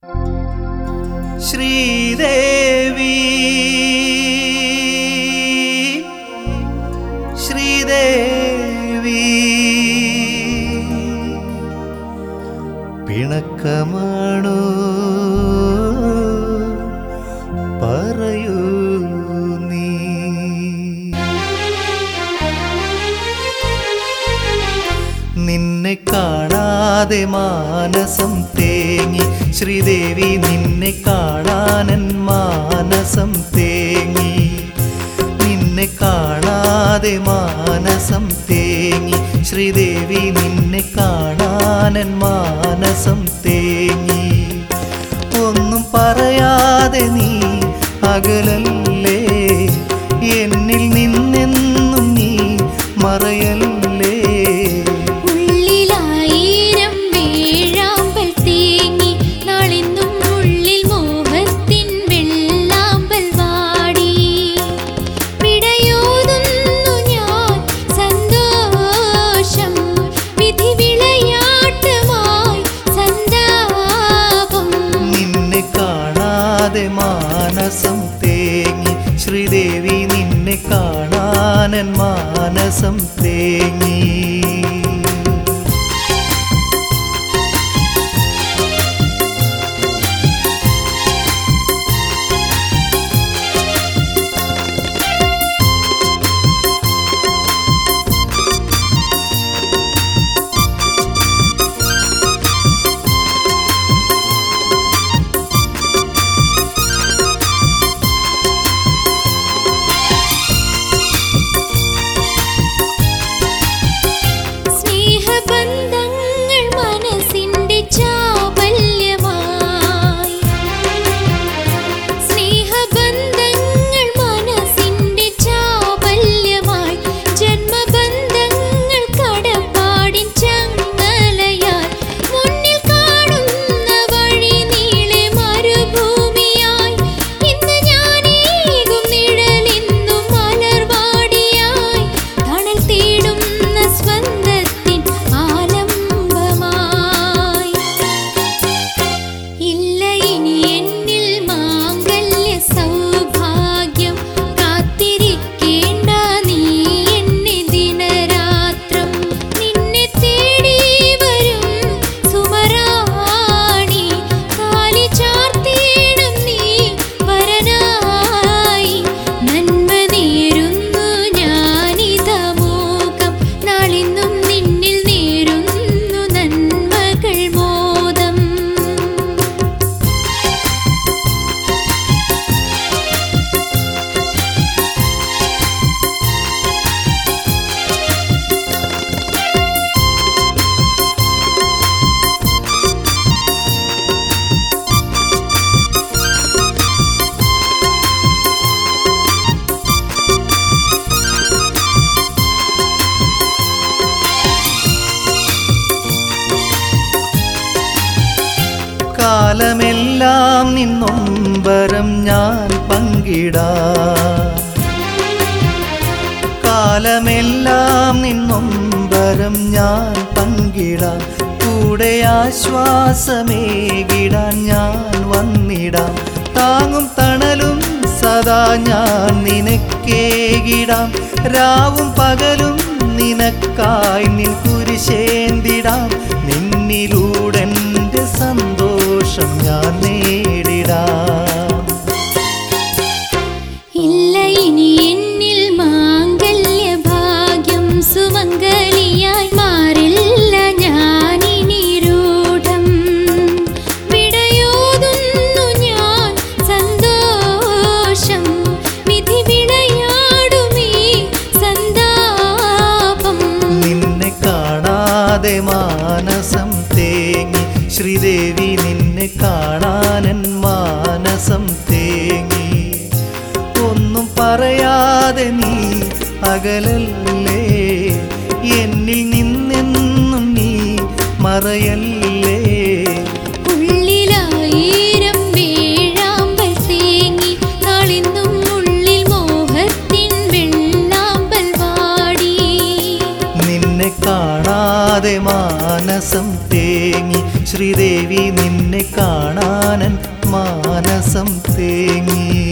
ശ്രീദേവി ശ്രീദേവി പിണക്കമാണോ പറയൂ നീ നിന്നെ കാണാതെ മാനസം തേങ്ങി ശ്രീദേവി നിന്നെ കാണാനൻ മാനസം തേങ്ങി നിന്നെ കാണാതെ മാനസം തേങ്ങി ശ്രീദേവി നിന്നെ കാണാനൻ മാനസം തേങ്ങി ഒന്നും പറയാതെ നീ അകലല്ലേ എന്നിൽ നിന്നെന്നും നീ മറയല്ലേ ഉള്ളിലായിരം വേഴാമ്പൽ തേങ്ങി നാളിന്നും ഉള്ളിൽ മോഹത്തിൻ വെള്ളാമ്പൽ വാടി വിടയോതുന്നു ഞാൻ സന്തോഷം വിധി വിളയാട്ടമായി സന്താപം നിന്നെ കാണാതെ മാനസം തേങ്ങി ശ്രീദേവി നിന്നെ കാണാനൻ മാനസം തേങ്ങി സ്നേഹബന്ധങ്ങൾ മനസ്സിന്റെ ചാബല്യമായി സ്നേഹബന്ധങ്ങൾ മനസ്സിന്റെ ചാബല്യമായി ജന്മബന്ധങ്ങൾ കടപ്പാടിൻ ചങ്ങലയായി മുന്നിൽ കാണുന്ന വഴി നീളെ മരുഭൂമിയായി ഇന്ന് ഞാനേകും നിഴലിന്നു മലർവാടിയായി തണൽ തേടുന്ന സ്വന്തത്തിൻ ആലംബമായി ഇല്ല ഇനി എന്നിൽ മാംഗല്യ സൗഭാഗ്യം കാത്തിരിക്കേണ്ട നീ എന്നെ ദിനരാത്രം നിന്നെ തേടി വരും സുമറാണി കാലി ചാർത്തിയിടും നീ വരനായി നന്മ നേരുന്നു ഞാനിതമോകം നാളിന്നും നിന്നിൽ നേരുന്നു നന്മകൾ മോദം കാലമെല്ലാം നിന്നൊമ്പരം ഞാൻ പങ്കിടാം കാലമെല്ലാം നിന്നൊമ്പരം ഞാൻ പങ്കിടാം കൂടെ ആശ്വാസമേകിടാൻ ഞാൻ വന്നിടാം താങ്ങും തണലും സദാ ഞാൻ നിനക്കേകിടാം രാവും പകലും നിനക്കായി നിൻ കുരിശേന്തിടാം നിന്നിലൂടെൻ്റെ സന്തോഷം ഞാൻ നേടിടാം ഇല്ല ഇനി എന്നിൽ മാംഗല്യ ഭാഗ്യം സുമംഗലിയായി മാറില്ല ഞാനിനി രൂഢം വിടയോതുന്നു ഞാൻ സന്തോഷം വിധി വിളയാടുമീ സന്താപം നിന്നെ കാണാതെ മാനസം തേങ്ങി ശ്രീദേവി നിന്നെ കാണാനൻ മാനസം തേങ്ങി ഒന്നും പറയാതെ നീ അകലല്ലേ എന്നിൽ നിന്നെന്നും നീ മറയല്ലേ ഉള്ളിലായിരം വേഴാമ്പൽ തേങ്ങി നാളിന്നും ഉള്ളിൽ മോഹത്തിൻ വെള്ളാമ്പൽ വാടി നിന്നെ കാണാതെ മാനസം തേങ്ങി ശ്രീദേവി നിന്നെ കാണാൻ മാനസം തേങ്ങി